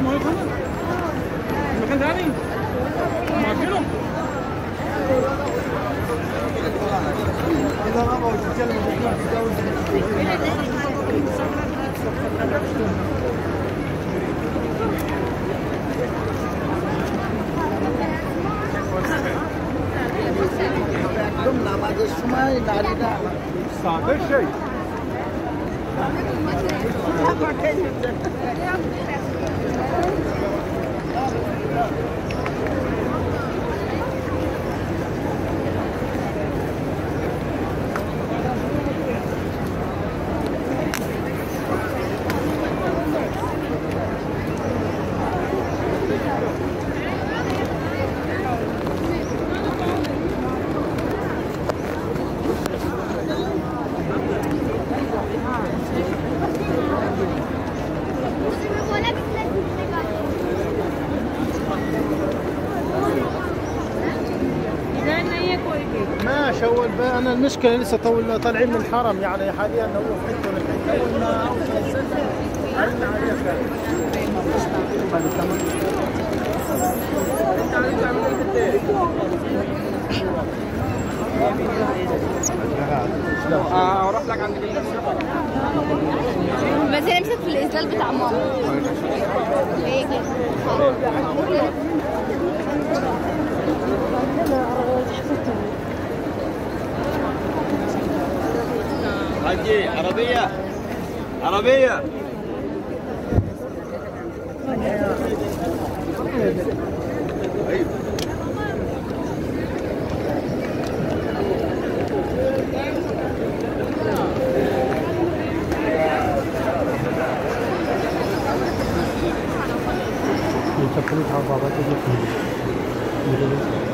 المايك هنا مكان ثاني ماكله إذا رغبوا تتكلموا একদম নামাজের সময় নারীরা সাদা সেই इधर नहीं है कोई भी ماشي اول بقى انا المشكله لسه طول طالعين من الحرم يعني حاليا هو في حته من الحته اول ما اوصل السجن عرفنا عليه فعلا اروح لك عند بس انا امسك في الازاز بتاع ماما هي كده حجي عربية عربية चप्पल उठाओ बाबा को